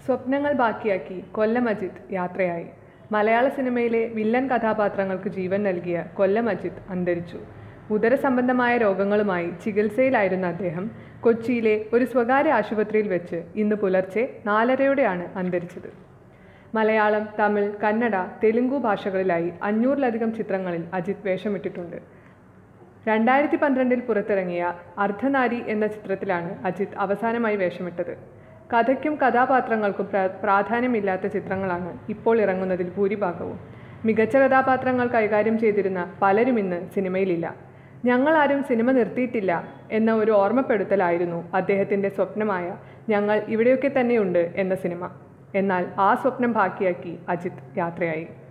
സ്വപ്നങ്ങൾ ബാക്കിയാക്കി കൊല്ലം അജിത്ത് യാത്രയായി മലയാള സിനിമയിലെ വില്ലൻ കഥാപാത്രങ്ങൾക്ക് ജീവൻ നൽകിയ കൊല്ലം അജിത്ത് അന്തരിച്ചു ഉദരസംബന്ധമായ രോഗങ്ങളുമായി ചികിത്സയിലായിരുന്ന അദ്ദേഹം കൊച്ചിയിലെ ഒരു സ്വകാര്യ ആശുപത്രിയിൽ വെച്ച് ഇന്ന് പുലർച്ചെ നാലരയോടെയാണ് അന്തരിച്ചത് മലയാളം തമിഴ് കന്നഡ തെലുങ്കു ഭാഷകളിലായി അഞ്ഞൂറിലധികം ചിത്രങ്ങളിൽ അജിത്ത് വേഷമിട്ടിട്ടുണ്ട് രണ്ടായിരത്തി പന്ത്രണ്ടിൽ പുറത്തിറങ്ങിയ അർദ്ധനാരി എന്ന ചിത്രത്തിലാണ് അജിത്ത് അവസാനമായി വേഷമിട്ടത് കഥയ്ക്കും കഥാപാത്രങ്ങൾക്കും പ്ര പ്രാധാന്യമില്ലാത്ത ചിത്രങ്ങളാണ് ഇപ്പോൾ ഇറങ്ങുന്നതിൽ ഭൂരിഭാഗവും മികച്ച കഥാപാത്രങ്ങൾ കൈകാര്യം ചെയ്തിരുന്ന പലരും ഇന്ന് സിനിമയിലില്ല ഞങ്ങളാരും സിനിമ നിർത്തിയിട്ടില്ല എന്ന ഒരു ഓർമ്മപ്പെടുത്തലായിരുന്നു അദ്ദേഹത്തിൻ്റെ സ്വപ്നമായ ഞങ്ങൾ ഇവിടെയൊക്കെ തന്നെയുണ്ട് എന്ന സിനിമ എന്നാൽ ആ സ്വപ്നം ബാക്കിയാക്കി അജിത്ത് യാത്രയായി